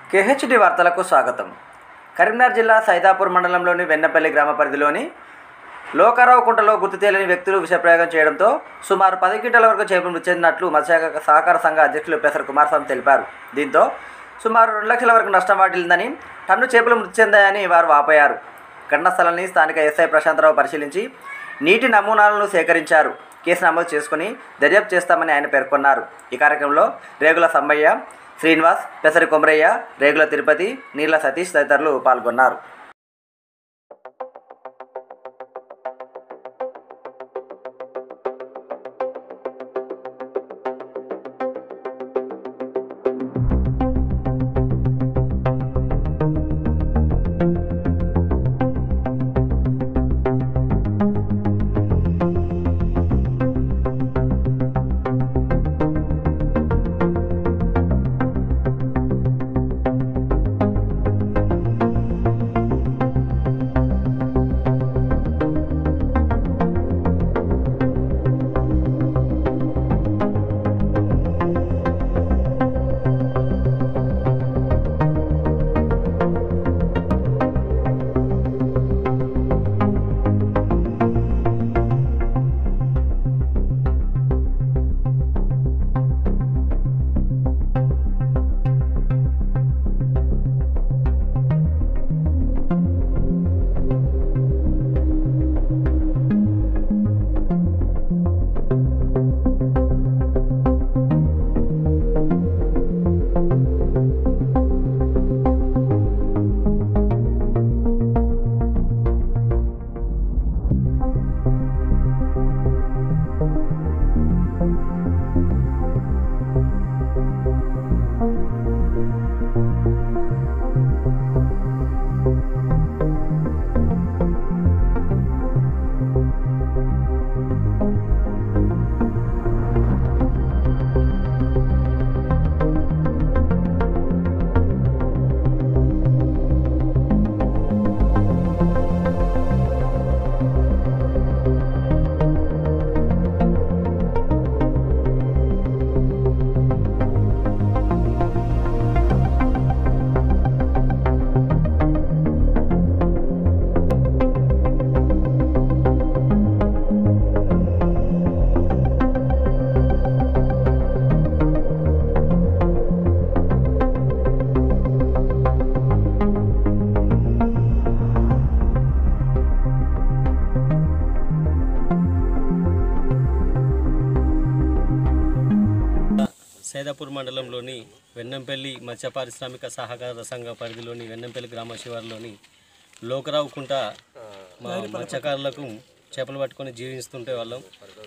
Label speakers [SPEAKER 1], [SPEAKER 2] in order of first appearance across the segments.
[SPEAKER 1] KHD వార్తలకు స్వాగతం కరీంనగర్ జిల్లా సైదాపూర్ మండలంలోని వెన్నపల్లి గ్రామ పరిధిలోని లోకారావు కుంటలో గుర్తు తెలియని వ్యక్తులు విషప్రయోగం చేయడంతో సుమారు పది క్వింటాల వరకు చేపలు మృతి చెందినట్లు మత్స్యశాఖ సహకార సంఘ అధ్యక్షులు పెసర కుమారస్వామి తెలిపారు దీంతో సుమారు రెండు లక్షల వరకు నష్టం వాటిల్లిందని టన్ను చేపలు మృతి చెందాయని వారు వాపోయారు ఘటనా స్థలాన్ని స్థానిక ఎస్ఐ ప్రశాంతరావు పరిశీలించి నీటి నమూనాలను సేకరించారు కేసు నమోదు చేసుకుని దర్యాప్తు చేస్తామని ఆయన పేర్కొన్నారు ఈ కార్యక్రమంలో రేగుల సమ్మయ్య శ్రీనివాస్ పెసరి కొమరయ్య రేగుల తిరుపతి నీళ్ల సతీష్ తదితరులు పాల్గొన్నారు
[SPEAKER 2] సైదాపూర్ మండలంలోని వెన్నంపల్లి మత్స్య పారిశ్రామిక సహకార సంఘ పరిధిలోని వెన్నంపల్లి గ్రామ శివారులోని లోకరావు కుంట మా మత్స్యకారులకు చేపలు పట్టుకొని జీవిస్తుంటే వాళ్ళం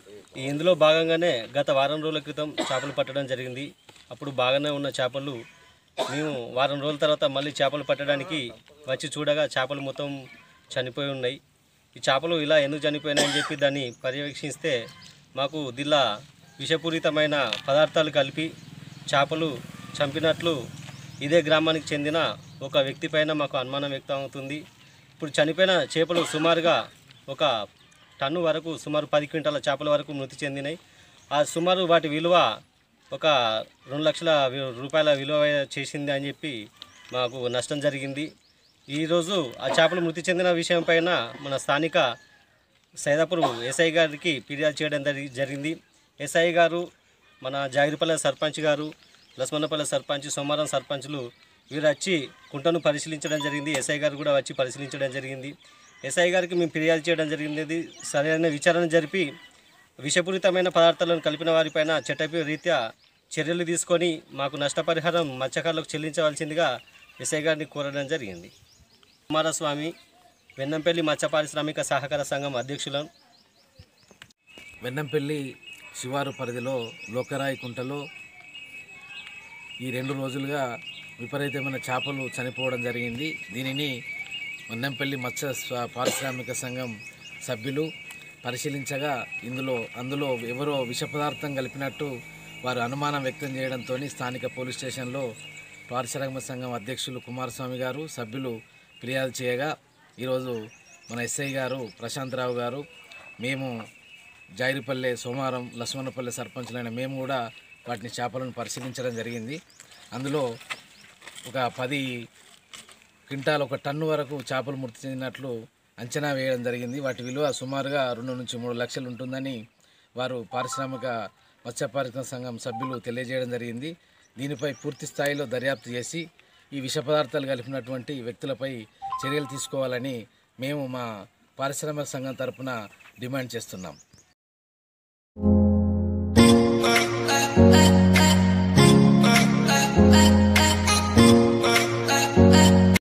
[SPEAKER 2] ఈ ఇందులో భాగంగానే గత వారం రోజుల క్రితం చేపలు పట్టడం జరిగింది అప్పుడు బాగానే ఉన్న చేపలు మేము వారం రోజుల తర్వాత మళ్ళీ చేపలు పట్టడానికి వచ్చి చూడగా చేపలు మొత్తం చనిపోయి ఉన్నాయి ఈ చేపలు ఇలా ఎందుకు చనిపోయినాయని చెప్పి దాన్ని పర్యవేక్షిస్తే మాకు దిల్లా విషపూరితమైన పదార్థాలు కలిపి చేపలు చంపినట్లు ఇదే గ్రామానికి చెందిన ఒక వ్యక్తి పైన మాకు అనుమానం వ్యక్తం అవుతుంది ఇప్పుడు చనిపోయిన చేపలు సుమారుగా ఒక టన్ను వరకు సుమారు పది క్వింటాల చేపల వరకు మృతి చెందినాయి ఆ సుమారు వాటి విలువ ఒక రెండు లక్షల వి- రూపాయల విలువ చేసింది అని చెప్పి మాకు నష్టం జరిగింది ఈరోజు ఆ చేపలు మృతి చెందిన విషయం పైన మన స్థానిక సైదాపూర్ ఎస్ఐ గారికి ఫిర్యాదు చేయడం జరి- జరిగింది ఎస్ఐ గారు మన జాగిరిపల్లె సర్పంచ్ గారు లక్ష్మణపల్లె సర్పంచ్ సోమవారం సర్పంచ్లు వీరు వచ్చి కుంటను పరిశీలించడం జరిగింది ఎస్ఐ గారు కూడా వచ్చి పరిశీలించడం జరిగింది ఎస్ఐ గారికి మేము ఫిర్యాదు చేయడం జరిగింది సరైన విచారణ జరిపి విషపూరితమైన పదార్థాలను కలిపిన వారిపైన చట్టపి రీత్యా చర్యలు తీసుకొని మాకు నష్టపరిహారం మత్స్యకారులకు చెల్లించవలసిందిగా ఎస్ఐ గారిని కోరడం జరిగింది కుమారస్వామి వెన్నంపల్లి మత్స్య పారిశ్రామిక సహకార సంఘం అధ్యక్షులను
[SPEAKER 3] వెన్నంపల్లి శివారు పరిధిలో లోకరాయి కుంటలో ఈ రెండు రోజులుగా విపరీతమైన చేపలు చనిపోవడం జరిగింది దీనిని వెన్నంపల్లి మత్స్య స్వ- పారిశ్రామిక సంఘం సభ్యులు పరిశీలించగా ఇందులో అందులో ఎవరో విష పదార్థం కలిపినట్టు వారు అనుమానం వ్యక్తం చేయడంతో స్థానిక పోలీస్ స్టేషన్లో పారిశ్రామిక సంఘం అధ్యక్షులు కుమారస్వామి గారు సభ్యులు ఫిర్యాదు చేయగా ఈరోజు మన ఎస్ఐ గారు ప్రశాంతరావు గారు మేము జాయిరిపల్లె సోమవారం లక్ష్మణపల్లె సర్పంచులైన మేము కూడా వాటిని చేపలను పరిశీలించడం జరిగింది అందులో ఒక పది క్వింటాల్ ఒక టన్ను వరకు చేపలు మృతి చెందినట్లు అంచనా వేయడం జరిగింది వాటి విలువ సుమారుగా రెండు నుంచి మూడు లక్షలు ఉంటుందని వారు పారిశ్రామిక మత్స్య పారిశ్రామిక సంఘం సభ్యులు తెలియజేయడం జరిగింది దీనిపై పూర్తి స్థాయిలో దర్యాప్తు చేసి ఈ విష పదార్థాలు కలిపినటువంటి వ్యక్తులపై చర్యలు తీసుకోవాలని మేము మా పారిశ్రామిక సంఘం తరపున డిమాండ్ చేస్తున్నాం
[SPEAKER 4] uh, uh.